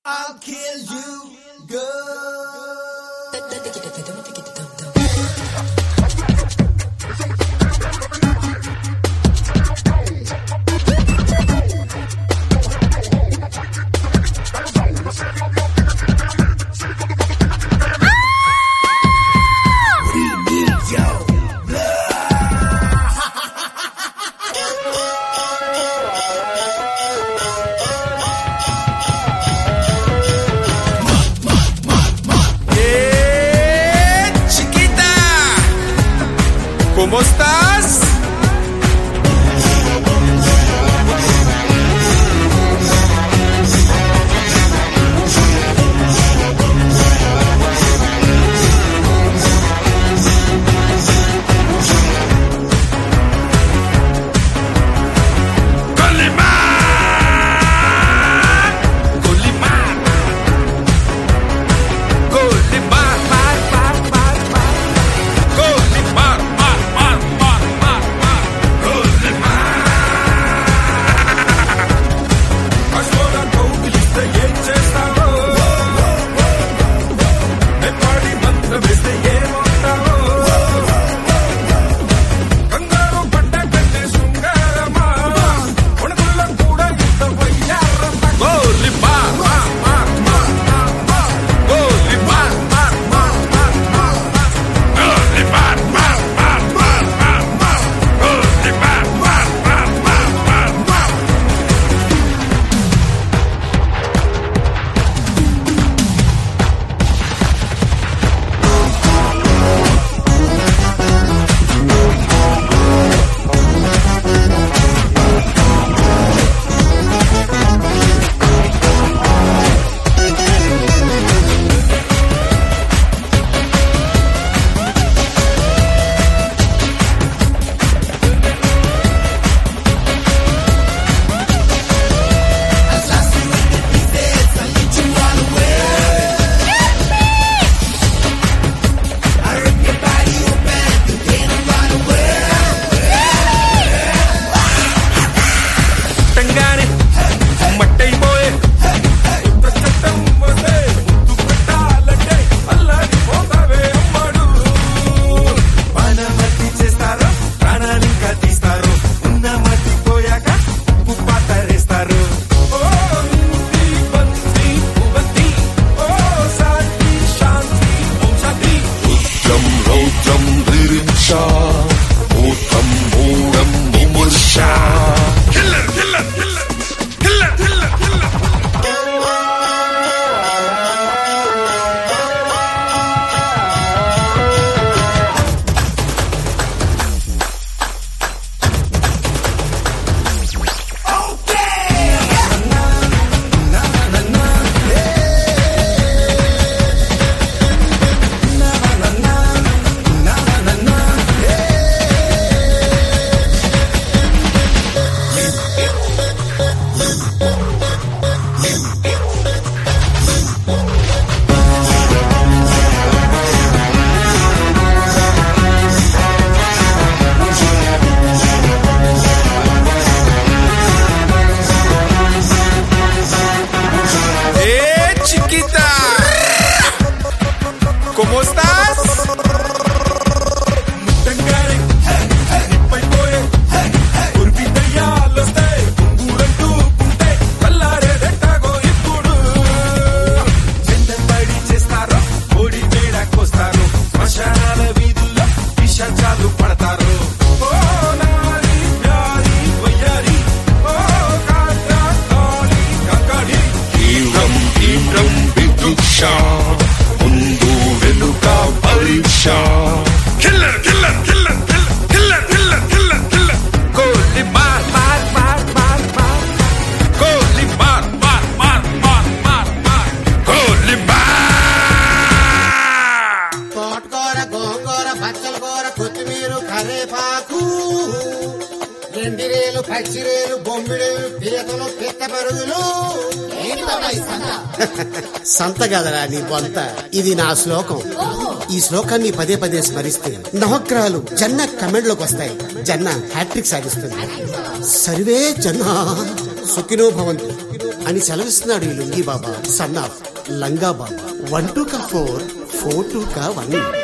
I'll kill you, girl. ¡Eh, chiquita! ¿Cómo estás? ¡Colimán! ¡Colimán! Colimar, mar, mar, mar, mar. Colimar, mar, mar, mar, mar, mar. Colimar. అశ్వర కౌగిలిస్తే ఏం చేస్తావో నెపాడి మంత్రం వేస్తే ఏమవుతావో కంగారు పడ్డ కంటే శృంగారమా కొడుకుల్లో కూడా ఇంత వయ్యారమ్మ గోలిమార్ మార్ మార్ మార్ మార్ మార్ గోలిమార్ మార్ మార్ మార్ మార్ మార్ గోలిమార్ మార్ మార్ మార్ మార్ మార్ గోలిమార్ మార్ మార్ మార్ మార్ మార్ పుట్టంగానే మట్టయిపోయే చట్టం వస్తే ముద్దు పెట్టాలంటే అల్లాడిపోతావే అమ్మడు మట్టి చేస్తారు ప్రాణాలు ఇంకా తీస్తారు ఉన్న మట్టి పోయాక ఉప్పు తరేస్తారు ఓ ఇంటి బంతి పువ్వంతి ఓ శాంతి శాంతి ఓం శాంతి రుద్రం రౌద్రం రిరింష మూర్తం మూఢం ముమర్ష killer killer killer killer killer killer ¡Eh, chiquita! ¿Cómo estás? ముట్టంగానే నిప్పైపోయే ఉరిపిదయ్యాలొస్తే ఉంగురంటూ ఉంటే కల్లారేదెట్టాగో ఇప్పుడు చెందపడి చేస్తారు ఓడి మేడకొస్తారు శ్మశానాల వీధుల్లో విషాచాలు పడతారు ఓ నారి ప్యారి వయ్యారి ఓ కాట్రా కాళీ కంకడి తీవ్రం తీవ్రం విదృక్ష ముందు వెనుక పరీక్ష Killer, killer, killer, killer, killer, killer, killer, killer. Goli mar, mar, mar, mar, mar. Goli mar, mar, mar, mar, mar, mar. Goli mar. తోటకూర గోంగూర పచ్చల కూర కొత్తిమీర కరేపాకు ఎండిరేలు పచ్చిరేలు బొమ్మిడేలు పీతలు పిత్త పరుగులు సంత కదరా నీ బొంత ఇది నా శ్లోకం ఈ శ్లోకాన్ని పదే పదే స్మరిస్తే నవగ్రహాలు జన్న కమెంట్లోకి వస్తాయి జన్న హ్యాట్రిక్ సాధిస్తుంది సర్వే జన సుఖినో భవంతు అని సెలవిస్తున్నాడు ఈ లుంగి బాబా son of Langa Baba one two కా ఫోర్ ఫోర్ టూ కా వన్